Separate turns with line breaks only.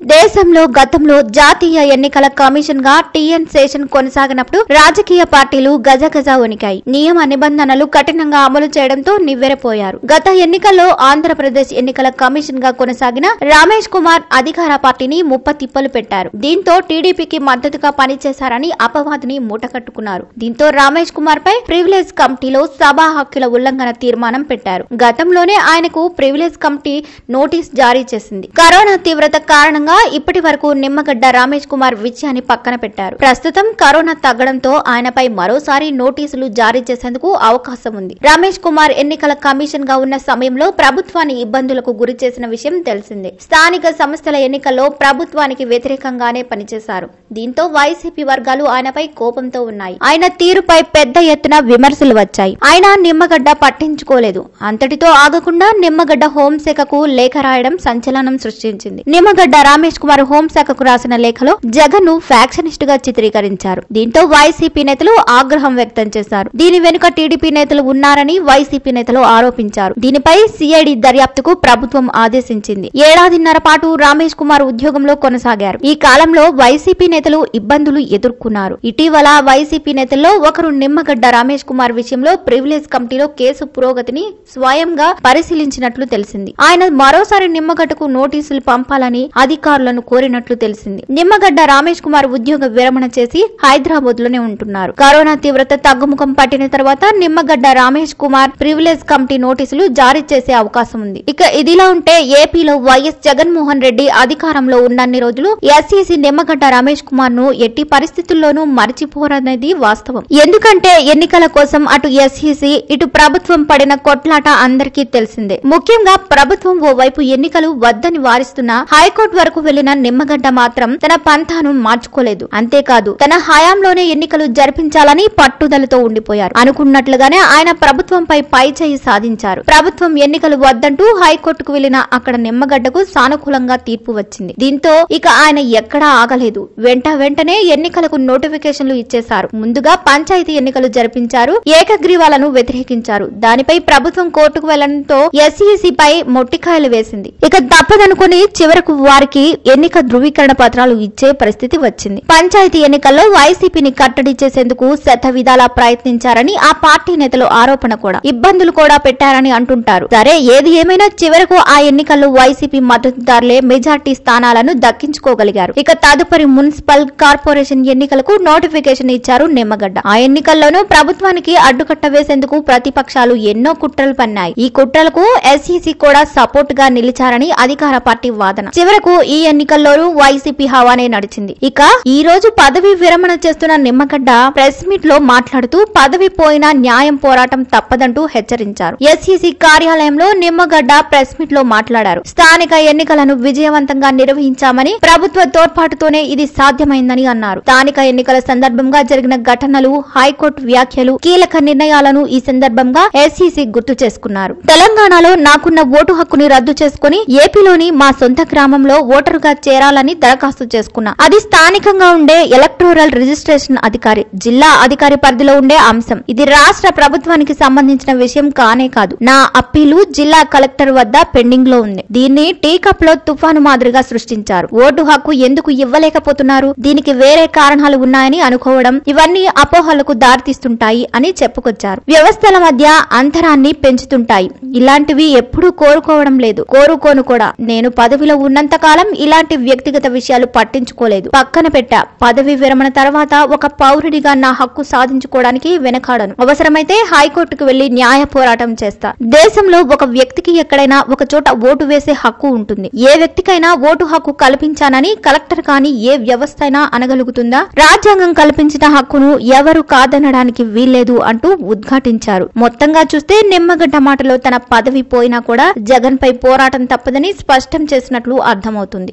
దేశంలో గతంలో జాతీయ ఎన్నికల కమిషన్ గా టీఎన్ శేషన్ కొనసాగినప్పుడు రాజకీయ పార్టీలు గజగజ వణికాయి నియమ నిబంధనలు కఠినంగా అమలు చేయడంతో నివ్వెరపోయారు గత ఎన్నికల్లో ఆంధ్రప్రదేశ్ ఎన్నికల కమిషన్ గా కొనసాగిన రమేష్ కుమార్ అధికార పార్టీని ముప్ప తిప్పలు పెట్టారు దీంతో టీడీపీకి మద్దతుగా పనిచేశారని అపవాదుని మూటకట్టుకున్నారు దీంతో రమేష్ కుమార్ పై ప్రివిలేజ్ కమిటీలో సభా హక్కుల ఉల్లంఘన తీర్మానం పెట్టారు గతంలోనే ఆయనకు ప్రివిలేజ్ కమిటీ నోటీస్ జారీ చేసింది కరోనా తీవ్రత కారణంగా ఇప్పటి వరకు నిమ్మగడ్డ రమేష్ కుమార్ విజయాన్ని పక్కన పెట్టారు ప్రస్తుతం కరోనా తగ్గడంతో ఆయనపై మరోసారి నోటీసులు జారీ చేసేందుకు అవకాశం ఉంది రమేష్ కుమార్ ఎన్నికల కమిషన్ గా ఉన్న సమయంలో ప్రభుత్వాన్ని ఇబ్బందులకు గురి చేసిన విషయం తెలిసిందే స్థానిక సంస్థల ఎన్నికల్లో ప్రభుత్వానికి వ్యతిరేకంగానే పనిచేశారు దీంతో వైసీపీ వర్గాలు ఆయనపై కోపంతో ఉన్నాయి ఆయన తీరుపై పెద్ద ఎత్తున విమర్శలు వచ్చాయి ఆయన నిమ్మగడ్డ పట్టించుకోలేదు అంతటితో ఆగకుండా నిమ్మగడ్డ హోంశాఖకు లేఖ రాయడం సంచలనం సృష్టించింది నిమ్మగడ్డ రమేష్ కుమార్ హోంశాఖకు రాసిన లేఖలో జగన్ ను ఫ్యాక్షనిస్ట్ గా చిత్రీకరించారు దీంతో వైసీపీ నేతలు ఆగ్రహం వ్యక్తం చేశారు దీని వెనుక టీడీపీ నేతలు ఉన్నారని వైసీపీ నేతలు ఆరోపించారు దీనిపై సిఐడి దర్యాప్తుకు ప్రభుత్వం ఆదేశించింది ఏడాదిన్నర పాటు రమేష్ కుమార్ ఉద్యోగంలో కొనసాగారు ఈ కాలంలో వైసీపీ నేతలు ఇబ్బందులు ఎదుర్కొన్నారు ఇటీవల వైసీపీ నేతల్లో ఒకరు నిమ్మగడ్డ రమేష్ కుమార్ విషయంలో ప్రివిలేజ్ కమిటీలో కేసు పురోగతిని స్వయంగా పరిశీలించినట్లు తెలిసింది ఆయన మరోసారి నిమ్మగడ్డకు నోటీసులు పంపాలని అధికారులను కోరినట్లు తెలిసింది నిమ్మగడ్డ రమేష్ కుమార్ ఉద్యోగ విరమణ చేసి హైదరాబాద్ లోనే ఉంటున్నారు కరోనా తీవ్రత తగ్గుముఖం పట్టిన తర్వాత నిమ్మగడ్డ రమేష్ కుమార్ ప్రివిలేజ్ కమిటీ నోటీసులు జారీ చేసే అవకాశం ఉంది ఇక ఇదిలా ఉంటే ఏపీలో వైఎస్ జగన్మోహన్ రెడ్డి అధికారంలో ఉన్నన్ని రోజులు ఎస్ఈసి నిమ్మగడ్డ రమేష్ కుమార్ ను ఎట్టి పరిస్థితుల్లోనూ మరిచిపోరనేది వాస్తవం ఎందుకంటే ఎన్నికల కోసం అటు ఎస్ఈసి ఇటు ప్రభుత్వం పడిన కొట్లాట అందరికీ తెలిసిందే ముఖ్యంగా ప్రభుత్వం ఓవైపు ఎన్నికలు వద్దని వారిస్తున్నా హైకోర్టు వరకు వెళ్లిన నిమ్మగడ్డ మాత్రం తన పంథాను మార్చుకోలేదు అంతేకాదు తన హయాంలోనే ఎన్నికలు జరిపించాలని పట్టుదలతో ఉండిపోయారు అనుకున్నట్లుగానే ఆయన ప్రభుత్వంపై పై చేయి సాధించారు ప్రభుత్వం ఎన్నికలు వద్దంటూ హైకోర్టుకు వెళ్లిన అక్కడ నిమ్మగడ్డకు సానుకూలంగా తీర్పు వచ్చింది దీంతో ఇక ఆయన ఎక్కడా ఆగలేదు వెంట వెంటనే ఎన్నికలకు నోటిఫికేషన్లు ఇచ్చేశారు ముందుగా పంచాయతీ ఎన్నికలు జరిపించారు ఏకగ్రీవాలను వ్యతిరేకించారు దానిపై ప్రభుత్వం కోర్టుకు వెళ్లడంతో ఎస్ఈసి పై మొట్టికాయలు వేసింది ఇక తప్పదనుకుని చివరకు వారికి ఎన్నిక ధృవీకరణ పత్రాలు ఇచ్చే పరిస్థితి వచ్చింది పంచాయతీ ఎన్నికల్లో వైసీపీని కట్టడి చేసేందుకు శత విధాలా ప్రయత్నించారని ఆ పార్టీ నేతలు ఆరోపణ కూడా ఇబ్బందులు కూడా పెట్టారని అంటుంటారు సరే ఏది ఏమైనా చివరకు ఆ ఎన్నికల్లో వైసీపీ మద్దతుదారులే మెజార్టీ స్థానాలను దక్కించుకోగలిగారు ఇక తదుపరి మున్సిపల్ కార్పొరేషన్ ఎన్నికలకు నోటిఫికేషన్ ఇచ్చారు నిమ్మగడ్డ ఆ ఎన్నికల్లోనూ ప్రభుత్వానికి అడ్డుకట్ట వేసేందుకు ప్రతిపక్షాలు ఎన్నో కుట్రలు పన్నాయి ఈ కుట్రలకు ఎస్ఈసి కూడా సపోర్ట్ గా నిలిచారని అధికార పార్టీ వాదన చివరకు ఈ ఎన్నికల్లోనూ వైసీపీ హవానే నడిచింది ఇక ఈ రోజు పదవి విరమణ చేస్తున్న నిమ్మగడ్డ ప్రెస్ మీట్ లో మాట్లాడుతూ పదవి పోయినా న్యాయం పోరాటం తప్పదంటూ హెచ్చరించారు ఎస్ఈసి కార్యాలయంలో నిమ్మగడ్డ ప్రెస్ మీట్ లో మాట్లాడారు స్థానిక ఎన్నికలను విజయవంతంగా నిర్వహించామని ప్రభుత్వ తోడ్పాటుతోనే ఇది సాధ్యమైందని అన్నారు స్థానిక ఎన్నికల సందర్భంగా జరిగిన ఘటనలు హైకోర్టు వ్యాఖ్యలు కీలక నిర్ణయాలను ఈ సందర్భంగా ఎస్ఈసి గుర్తు చేసుకున్నారు తెలంగాణలో నాకున్న ఓటు హక్కుని రద్దు చేసుకుని ఏపీలోని మా సొంత గ్రామంలో ఓటరుగా చేరాలని దరఖాస్తు చేసుకున్నా అది స్థానికంగా ఉండే ఎలక్టోరల్ రిజిస్ట్రేషన్ అధికారి జిల్లా అధికారి పరిధిలో ఉండే అంశం ఇది రాష్ట్ర ప్రభుత్వానికి సంబంధించిన విషయం కానే కాదు నా అప్పీలు జిల్లా కలెక్టర్ వద్ద పెండింగ్ లో ఉంది దీన్ని టీ కప్ లో తుఫాను మాదిరిగా సృష్టించారు ఓటు హక్కు ఎందుకు ఇవ్వలేకపోతున్నారు దీనికి వేరే కారణాలు ఉన్నాయని అనుకోవడం ఇవన్నీ అపోహలకు దారితీస్తుంటాయి అని చెప్పుకొచ్చారు వ్యవస్థల మధ్య అంతరాన్ని పెంచుతుంటాయి ఇలాంటివి ఎప్పుడూ కోరుకోవడం లేదు కోరుకోను కూడా నేను పదవిలో ఉన్నంత కాలం ఇలాంటి వ్యక్తిగత విషయాలు పట్టించుకోలేదు పక్కన పెట్టా పదవి విరమణ తర్వాత ఒక పౌరుడిగా నా హక్కు సాధించుకోవడానికి వెనకాడను అవసరమైతే హైకోర్టుకు వెళ్లి న్యాయ పోరాటం చేస్తా దేశంలో ఒక వ్యక్తికి ఎక్కడైనా ఒక చోట ఓటు వేసే హక్కు ఉంటుంది ఏ వ్యక్తికైనా ఓటు హక్కు కల్పించానని కలెక్టర్ కాని ఏ వ్యవస్థ అయినా అనగలుగుతుందా రాజ్యాంగం కల్పించిన హక్కును ఎవరు కాదనడానికి వీల్లేదు అంటూ ఉద్ఘాటించారు మొత్తంగా చూస్తే నిమ్మగడ్డ మాటలో తన పదవి పోయినా కూడా జగన్ పై పోరాటం తప్పదని స్పష్టం చేసినట్లు అర్థమవుతుంది